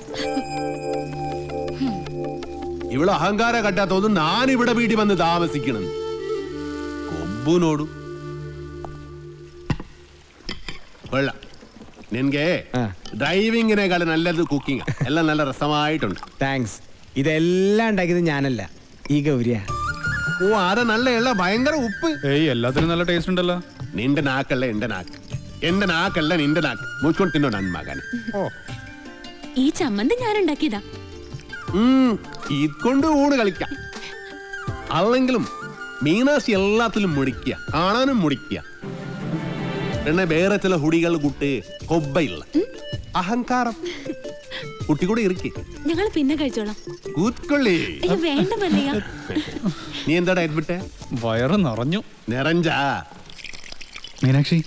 ಇವಳು ಅಹಂಕಾರ ಕಟ್ಟಾತೋದು ನಾನು ഇവിടെ വീട്ടിൽ വന്ന് താമസിക്കണം കൊമ്പുനോടു കൊള്ളാം നിനಗೆ ആ. ഡ്രൈവിങ്ങിനേക്കാൾ നല്ലത് കുക്കിംഗ് എല്ലാം നല്ല രസമായിട്ടുണ്ട് താങ്ക്സ് ഇതെല്ലാം ഉണ്ടാക്കിയത് ഞാനല്ല ഈ ഗൗരിയാ ഓ അത് നല്ല എള്ള ഭയങ്കര ഉപ്പ് ഏയ് എല്ലാത്തിനും നല്ല ടേസ്റ്റ് ഉണ്ടല്ലോ നിന്റെ നാക്കല്ല എന്റെ നാക്ക് എന്റെ നാക്കല്ല നിന്റെ നാക്ക് മുച്ചുകൊണ്ട് തിന്നോ നന്മകൻ ഈ ചമ്മന്തി ഞാൻ ഉണ്ടാക്കിയതാ ഉം, ഇതുകൊണ്ട് ഊണ് കളിക്കാം അല്ലെങ്കിലും മീനാശി എല്ലാത്തിലും മുടിക്കുക കാണാനും മുടിക്കുക പിന്നെ വേറെ ചില ഹുടികൾ കൂട്ട് കൊബ്ബയില്ല അഹങ്കാരം കുട്ടി കൂടെ ഇരിക്കേ ഞങ്ങൾ പിന്നെ കഴിച്ചോളാം കൂത്തൊള്ളി അയ്യോ വേണ്ട മല്ലയ്യ നീ എന്താടാ എഡ്മിട്ടെ വയറ് നിറഞ്ഞു നിറഞ്ചാ മീനാക്ഷി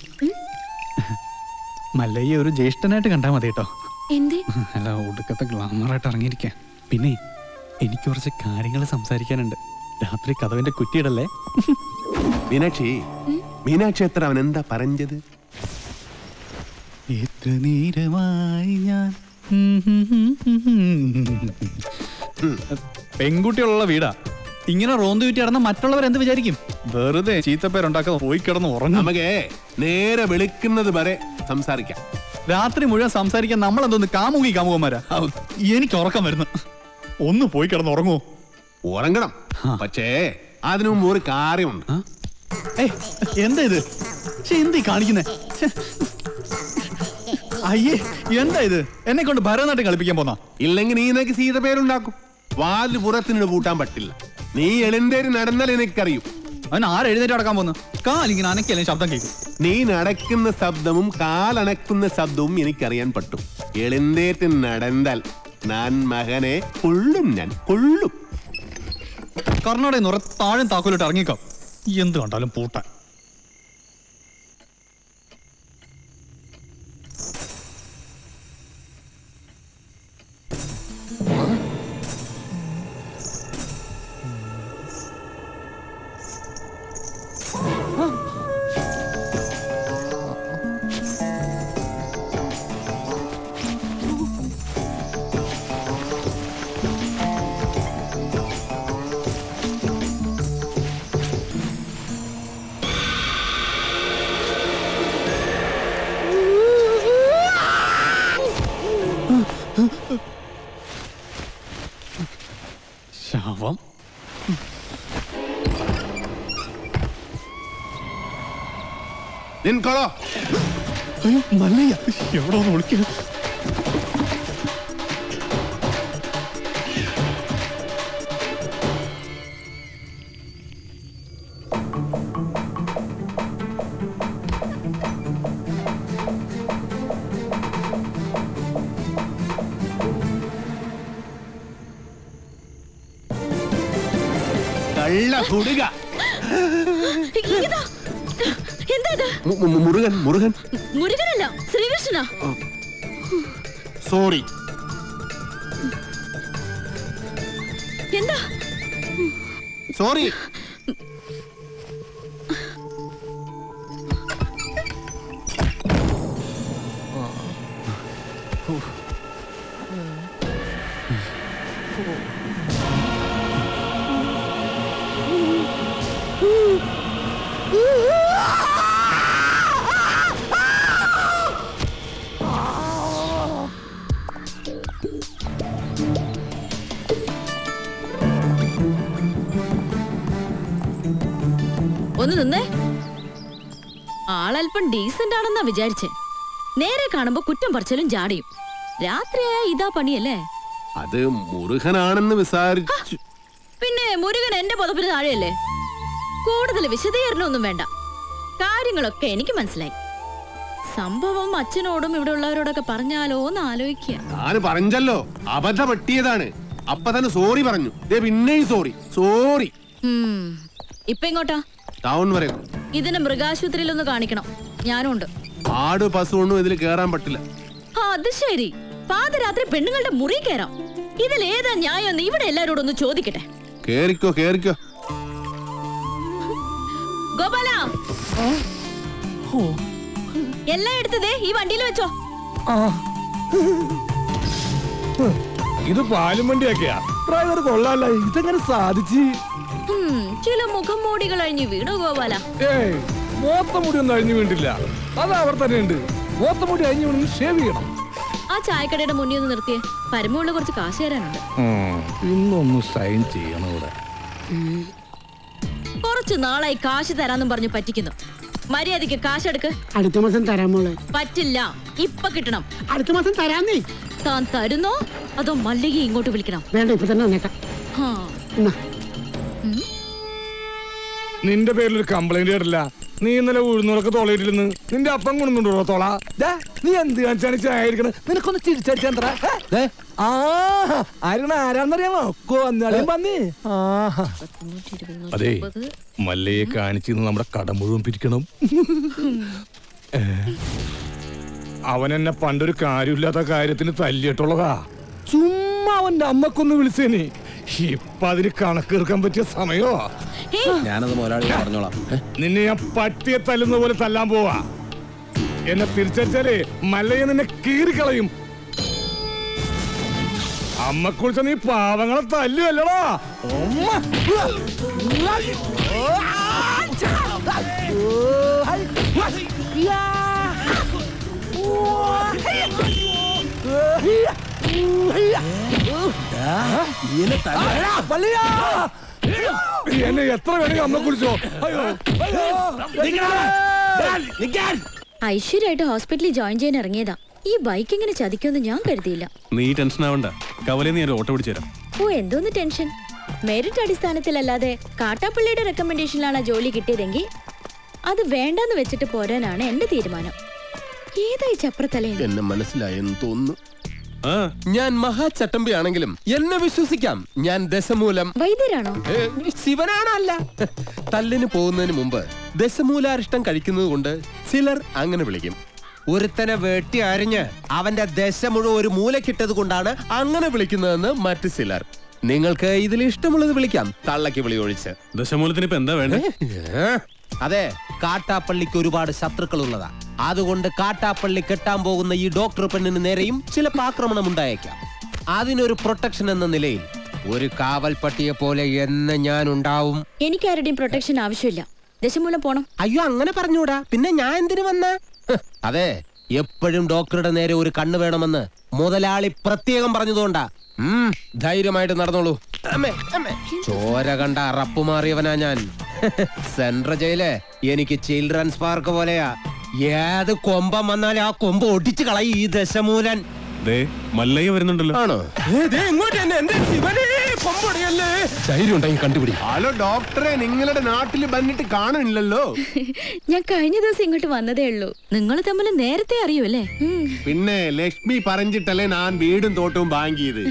മല്ലയ്യ ഒരു ജ്യേഷ്ഠനായിട്ട് കണ്ടാ മതി കേട്ടോ എന്തേ അല്ല ഒടുക്കത്തെ ഗ്ലാമറായിട്ട് ഇറങ്ങിയിരിക്കാൻ പിന്നെ എനിക്ക് കുറച്ച് കാര്യങ്ങൾ സംസാരിക്കാനുണ്ട് രാത്രി കഥവിന്റെ കുറ്റിയിടല്ലേ മീനാക്ഷി മീനാക്ഷി എത്ര അവൻ എന്താ പറഞ്ഞത് എത്ര നേരമായി ഞാൻ പെൺകുട്ടികളുള്ള വീടാ ഇങ്ങനെ റോന്ത് ചുറ്റി കിടന്ന മറ്റുള്ളവർ എന്ത് വിചാരിക്കും വെറുതെ ചീത്തപ്പേരുണ്ടാക്കാതെ പോയി കിടന്ന് ഉറങ്ങും നമുക്ക് നേരെ വെളുക്കുന്നത് വരെ സംസാരിക്കാം രാത്രി മുഴുവൻ സംസാരിക്കാൻ നമ്മൾ എന്തോന്ന് കാമുകി കാമുകന്മാരാ ഔ, എനിക്ക് ഉറക്കം വരുന്നു ഒന്ന് പോയി കിടന്ന് ഉറങ്ങുമോ ഉറങ്ങണം പക്ഷേ അതിനു മുമ്പ് ഒരു കാര്യമുണ്ട് ഏയ് എന്താ ഇത് ശ്ശെ, എന്താ ഈ കാണിക്കുന്നേ ശ്ശെ. അയ്യേ എന്താ ഇത് എന്നെ കൊണ്ട് ഭരതനാട്യം കളിപ്പിക്കാൻ പോന്നാ ഇല്ലെങ്കിൽ നീ നിനക്ക് സീത പേരുണ്ടാക്കും വാല് പുറത്തിനോട് പൂട്ടാൻ പറ്റില്ല നീ എളിന്തേരി നടന്നാൽ എനിക്കറിയും അവൻ ആരെഴുന്നേറ്റ് അടക്കാൻ പോന്നു കാലിങ്ങനെ അനക്കല്ലേ ശബ്ദം കേൾക്കും നീ നടക്കുന്ന ശബ്ദവും കാലണക്കുന്ന ശബ്ദവും എനിക്കറിയാൻ പറ്റും എളിന്തേറ്റ് നടന്നാൽ ഞാൻ മകനെ കൊള്ളും ഞാൻ കൊള്ളും കർണാടക നിറ താഴെ താക്കോലിട്ട് ഇറങ്ങിക്കാം എന്ത് കണ്ടാലും പൂട്ടാൻ ശവം നിൻകൊളോ അയ്യോ മല്ലയ്യ എവിടെ ഒന്ന് വിളിക്കുക കള്ള കുടുക ഇതാ എന്താ ഇത് മു- മു- മുരുകൻ മുരുകൻ മുരുകനല്ല ശ്രീകൃഷ്ണനാ സോറി എന്താ സോറി ഒന്ന് നിന്നേ ആളല്പം ഡീസന്റ് ആണെന്നാ വിചാരിച്ചേ നേരെ കാണുമ്പോ കുറ്റം പറച്ചലും ജാടിയും രാത്രിയായ ഇതാ പണിയല്ലേ അത് മുരുകനാണെന്ന് വിസാരിച്ചു പിന്നെ മുരുകൻ എന്റെ പുതപ്പിന് താഴെയല്ലേ കൂടുതൽ വിശദീകരണമൊന്നും വേണ്ട കാര്യങ്ങളൊക്കെ എനിക്ക് മനസ്സിലായി സംഭവം അച്ഛനോടും ഇവിടെ ഉള്ളവരോടൊക്കെ പറഞ്ഞാലോ എന്ന് ആലോചിക്കുക ഞാൻ പറഞ്ഞല്ലോ അബദ്ധം പറ്റിയതാണ് അപ്പൊ തന്നെ സോറി പറഞ്ഞു ദേ പിന്നെയും സോറി സോറി ഉം. ഇപ്പൊ ഇങ്ങോട്ടാ ടൗൺ വരെ ഇതിന് മൃഗാശുപത്രിയിൽ ഒന്ന് കാണിക്കണം ഞാനും ഉണ്ട് ആട് പശു ഒന്നും ഇതിൽ കേറാൻ പറ്റില്ല ആ, അത് ശരി പാതിരാത്രി പെണ്ണുങ്ങളുടെ മുറി കയറാം ഇതിൽ ഏതാ ന്യായം എന്ന് ഇവിടെ എല്ലാരോടും ഒന്ന് ചോദിക്കട്ടെ കേറിക്കോ കേറിക്കോ ഗോപാല എല്ലാം എടുത്തതേ ഈ വണ്ടിയിൽ വെച്ചോ ഇത് പാലും വണ്ടിയൊക്കെയാ ഡ്രൈവർ കൊള്ളാല്ല ഇതെങ്ങനെ സാധിച്ച് ഉം, ചില മുഖം മൂടികൾ അഴിഞ്ഞു വീണു ഗോപാല ഏയ് മോത്ത മുടി ഒന്നും അഴിഞ്ഞു വീണ്ടില്ല അത് അവർ തന്നെ ഉണ്ട് മോത്ത മുടി അഴിഞ്ഞു വീണ് ഷേവ് ചെയ്യണം ആ ചായക്കടയുടെ മുന്നിൽ ഒന്ന് നിർത്തിയേ പരമുള്ള കുറച്ച് കാശ് തരാനുണ്ട് ഇന്നൊന്ന് സൈൻ ചെയ്യണം ഇവിടെ കുറച്ചു നാളായി കാശ് തരാന്നും പറഞ്ഞ് പറ്റിക്കുന്നു മര്യാദയ്ക്ക് കാശെടുക്ക് അടുത്ത മാസം തരാൻ മോളെ പറ്റില്ല ഇപ്പൊ കിട്ടണം അടുത്ത മാസം തരാന്നേ താൻ തരുന്നോ അതോ മല്ലിക ഇങ്ങോട്ട് വിളിക്കണം വേണ്ട ഇപ്പൊ തന്നെ വന്നേക്കാം ഹാ. എന്നാ നിന്റെ പേരിൽ ഒരു കംപ്ലൈന്റ് കേട്ടില്ല നീ ഇന്നലെ ഉഴുന്നൂറൊക്കെ തോളയിട്ടില്ലെന്ന് നിന്റെ അപ്പം കൊണ്ടുണ്ടോ തോള ദേ, നീ എന്ത് കാണിച്ചാണ് ചായിരിക്കണ നിനക്കൊന്ന് ചിരിച്ചടിച്ചാ ആ ആരാണ് ആരാന്നറിയാമോ കൊന്നാളെയും പന്നി ആഹാ അതെ മല്ലയെ കാണിച്ച് നമ്മുടെ കട മുഴുവൻ പിരിക്കണം ഏ. അവൻ എന്നെ പണ്ടൊരു കാര്യമില്ലാത്ത കാര്യത്തിന് തല്ലിയിട്ടുള്ളതാ ചുമ്മാ അവന്റെ അമ്മക്കൊന്ന് വിളിച്ചേനെ ഇപ്പൊ അതിന് കണക്കെടുക്കാൻ പറ്റിയ സമയോ ഹേയ്, ഞാനത് മുതലാളി പറഞ്ഞോളാം ഏ? നിന്നെ ഞാൻ പട്ടിയെ തല്ലുന്ന പോലെ തല്ലാൻ പോവാ എന്നെ തിരിച്ചടിച്ചാലേ മല്ലയെ നിന്നെ കീറിക്കളയും അമ്മ കുളിച്ച നീ പാവങ്ങളെ തല്ലുവല്ലടാ ഉമ്മ. എന്നെ എത്ര വേണമെങ്കിൽ അമ്മ കുളിച്ചോ അയ്യോ അയ്യോ ഐശ്വര്യമായിട്ട് ഹോസ്പിറ്റലിൽ ജോയിൻ ചെയ്യാൻ ഇറങ്ങിയതാ ഈ ബൈക്ക് ഇങ്ങനെ ചതിക്കുമെന്ന് ഞാൻ കരുതിയില്ല നീ ടെൻഷൻ ആവണ്ട കവലയിൽ നീ ഒരു ഓട്ടോ പിടിച്ചു തരാം ഓ എന്തോന്ന് ടെൻഷൻ മെറിറ്റ് അടിസ്ഥാനത്തിലല്ലാതെ കാട്ടാപ്പള്ളിയുടെ റെക്കമെൻഡേഷനിലാണ് ആ ജോലി കിട്ടിയതെങ്കിൽ അത് വേണ്ടെന്ന് വെച്ചിട്ട് പോരാനാണ് എന്റെ തീരുമാനം ഏതായി ചപ്രത്തലേ എന്നെ മനസ്സിലായെന്ന് തോന്നുന്നു ആ ഞാൻ മഹാചട്ടമ്പിയാണെങ്കിലും എന്നെ വിശ്വസിക്കാം ഞാൻ ദശമൂലം വൈദ്യരാണോ ഏ, ശിവനാണല്ല തല്ലിന് പോകുന്നതിന് മുമ്പ് ദശമൂലാരിഷ്ടം കഴിക്കുന്നത് കൊണ്ട് ചിലർ അങ്ങനെ വിളിക്കും ഒരുത്തനെ വെട്ടി അരിഞ്ഞ് അവന്റെ ദശ മുഴുവൻ ഒരു മൂലക്കിട്ടത് കൊണ്ടാണ് അങ്ങനെ വിളിക്കുന്നതെന്ന് മറ്റു ചിലർ നിങ്ങൾക്ക് ഇതിൽ ഇഷ്ടമുള്ളത് വിളിക്കാം തള്ളക്ക് വിളി ഒഴിച്ച് ദശമൂലത്തിന് ഇപ്പൊ എന്താ വേണ്ടേ ഏ? അതെ കാട്ടാപ്പള്ളിക്ക് ഒരുപാട് ശത്രുക്കൾ ഉള്ളതാ അതുകൊണ്ട് കാട്ടാപ്പള്ളി കെട്ടാൻ പോകുന്ന ഈ ഡോക്ടർ പെണ്ണിന് നേരെയും ചിലപ്പോൾ ആക്രമണം ഉണ്ടായേക്കാം അതിനൊരു പ്രൊട്ടക്ഷൻ എന്ന നിലയിൽ ഒരു കാവൽ പട്ടിയെ പോലെ എന്ന് ഞാൻ ഉണ്ടാവും എനിക്ക് ആരുടെയും പ്രൊട്ടക്ഷൻ ആവശ്യമില്ല ദശമൂലം പോണം അയ്യോ അങ്ങനെ പറഞ്ഞൂടാ പിന്നെ ഞാൻ എന്തിനു വന്ന അതെ എപ്പോഴും ഡോക്ടറുടെ നേരെ ഒരു കണ്ണ് വേണമെന്ന് മുതലാളി പ്രത്യേകം പറഞ്ഞതുകൊണ്ടാ ഉം, ധൈര്യമായിട്ട് നടന്നോളൂ അമ്മേ, അമ്മേ. ചോര കണ്ട അറപ്പ് മാറിയവനാ ഞാൻ സെൻട്രൽ ജയില് എനിക്ക് ചിൽഡ്രൻസ് പാർക്ക് പോലെയാ ഏത് കൊമ്പം വന്നാലും ആ കൊമ്പ് ഒടിച്ചു കളയും ഈ ദശമൂലൻ ദേ മല്ലയ്യ വരുന്നുണ്ടല്ലോ ആണോ എങ്ങോട്ട് തന്നെ എന്റെ ശിവനെ കൊമ്പൊടിയല്ലേ ധൈര്യം ഉണ്ടെങ്കിൽ കണ്ടുപിടി ഹലോ ഡോക്ടറെ നിങ്ങളുടെ നാട്ടിൽ വന്നിട്ട് കാണുന്നില്ലല്ലോ ഞാൻ കഴിഞ്ഞ ദിവസം ഇങ്ങോട്ട് വന്നതേ ഉള്ളൂ നിങ്ങൾ തമ്മിൽ നേരത്തെ അറിയൂല്ലേ ഉം. പിന്നെ ലക്ഷ്മി പറഞ്ഞിട്ടല്ലേ ഞാൻ വീടും തോട്ടവും വാങ്ങിയത്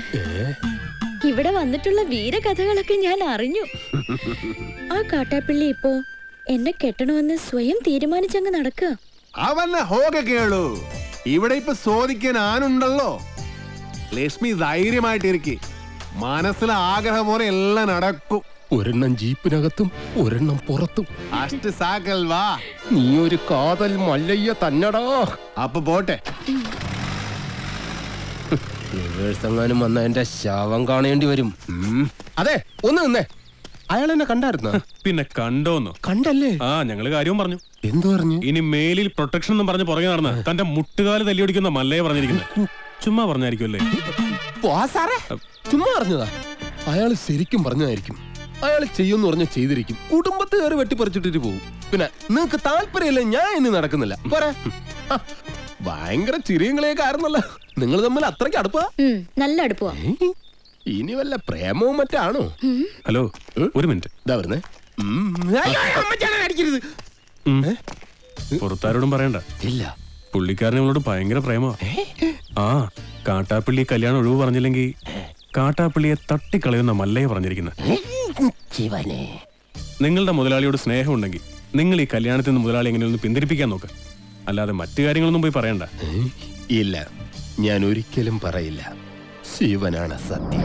ഇവിടെ വന്നിട്ടുള്ള വീരകഥകളൊക്കെ ഞാൻ അറിഞ്ഞു ആ കാട്ടാപ്പിള്ളി ഇപ്പോ എന്നെ കെട്ടണമെന്ന് സ്വയം തീരുമാനിച്ചങ്ങ് നടക്കുക അവന്നെ ഹോക കേളു ഇവിടെ ഇപ്പൊ ചോദിക്കാൻ ആനുണ്ടല്ലോ ലക്ഷ്മി ധൈര്യമായിട്ടിരിക്കെ മനസ്സിലെ ആഗ്രഹം പോലെ എല്ലാം നടക്കും ഒരെണ്ണം ജീപ്പിനകത്തും ഒരെണ്ണം പുറത്തും അഷ്ട സാക്കൽ വാ നീ ഒരു കാതൽ മല്ലയ്യ തന്നടാ അപ്പൊ പോട്ടെ റിവേഴ്സ് എങ്ങാനും വന്ന എന്റെ ശവം കാണേണ്ടി വരും ഉം. അതെ ഒന്ന് നിന്നേ അയാൾ എന്നെ കണ്ടായിരുന്നോ പിന്നെ കണ്ടോന്നോ കണ്ടല്ലേ ആ ഞങ്ങള് കാര്യവും പറഞ്ഞു എന്തു പറഞ്ഞു ഇനി മേലിൽ പ്രൊട്ടക്ഷൻ എന്നും പറഞ്ഞ് പുറകെ നടന്ന തന്റെ മുട്ടുകാല് തല്ലിയൊടിക്കുന്ന മല്ലയെ പറഞ്ഞിരിക്കുന്നത് ചുമ്മാ പറഞ്ഞായിരിക്കുമല്ലേ പോ സാറേ ചുമ്മാ പറഞ്ഞതാ അയാൾ ശരിക്കും പറഞ്ഞതായിരിക്കും അയാൾ ചെയ്യുമെന്ന് പറഞ്ഞ ചെയ്തിരിക്കും കുടുംബത്തെ കയറി വെട്ടിപ്പറിച്ചിട്ടിട്ട് പോകും പിന്നെ നിങ്ങക്ക് താല്പര്യമില്ല ഞാൻ ഇനി നടക്കുന്നില്ല പോരാ ഹ, ഭയങ്കര ചിരിയും കളിയൊക്കെ ആയിരുന്നല്ലോ നിങ്ങൾ തമ്മിൽ അത്രയ്ക്ക് അടുപ്പാ ഉം, നല്ല അടുപ്പുവാ ഏയ്, ഇനി വല്ല പ്രേമവും മറ്റാണോ ഹലോ ഒരു മിനിറ്റ് ഇതാ വരുന്നേ ഉം. അയ്യോ, അമ്മച്ചാനെ അടിക്കരുത് ഉം. പുറത്താരോടും പറയണ്ട ഇല്ല പുള്ളിക്കാരൻ ഇവളോട് ഭയങ്കര പ്രേമ ആ കാട്ടാപ്പിള്ളി കല്യാണം ഒഴിവ് പറഞ്ഞില്ലെങ്കിൽ കാട്ടാപ്പിള്ളിയെ തട്ടിക്കളയുന്ന മല്ലയെ പറഞ്ഞിരിക്കുന്നത് ശിവനെ നിങ്ങളുടെ മുതലാളിയോട് സ്നേഹമുണ്ടെങ്കിൽ നിങ്ങൾ ഈ കല്യാണത്തിൽ നിന്ന് മുതലാളി എങ്ങനെ ഒന്ന് പിന്തിരിപ്പിക്കാൻ നോക്ക് അല്ലാതെ മറ്റു കാര്യങ്ങളൊന്നും പോയി പറയണ്ട ഇല്ല ഞാൻ ഒരിക്കലും പറയില്ല ശിവനാണ് സത്യം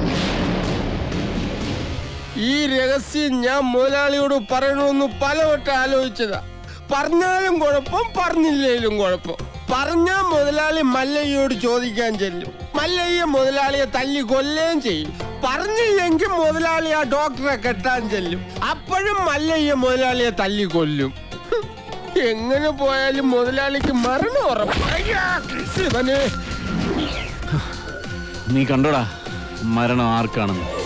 ഈ രഹസ്യം ഞാൻ മുതലാളിയോട് പറയണമെന്ന് പലവട്ടം ആലോചിച്ചതാ പറഞ്ഞാലും കുഴപ്പം പറഞ്ഞില്ലേലും കുഴപ്പം പറഞ്ഞ മുതലാളി മല്ലയ്യോട് ചോദിക്കാൻ ചെല്ലും മല്ലയ്യ മുതലാളിയെ തല്ലി കൊല്ലുകയും ചെയ്യും പറഞ്ഞില്ലെങ്കിൽ മുതലാളി ആ ഡോക്ടറെ കെട്ടാൻ ചെല്ലും അപ്പോഴും മല്ലയ്യ മുതലാളിയെ തല്ലി കൊല്ലും ഹും, എങ്ങനെ പോയാലും മുതലാളിക്ക് മരണം ഉറപ്പ് അയ്യാ, ശിവനെ നീ കണ്ടോടാ മരണം ആർക്കാണെന്ന്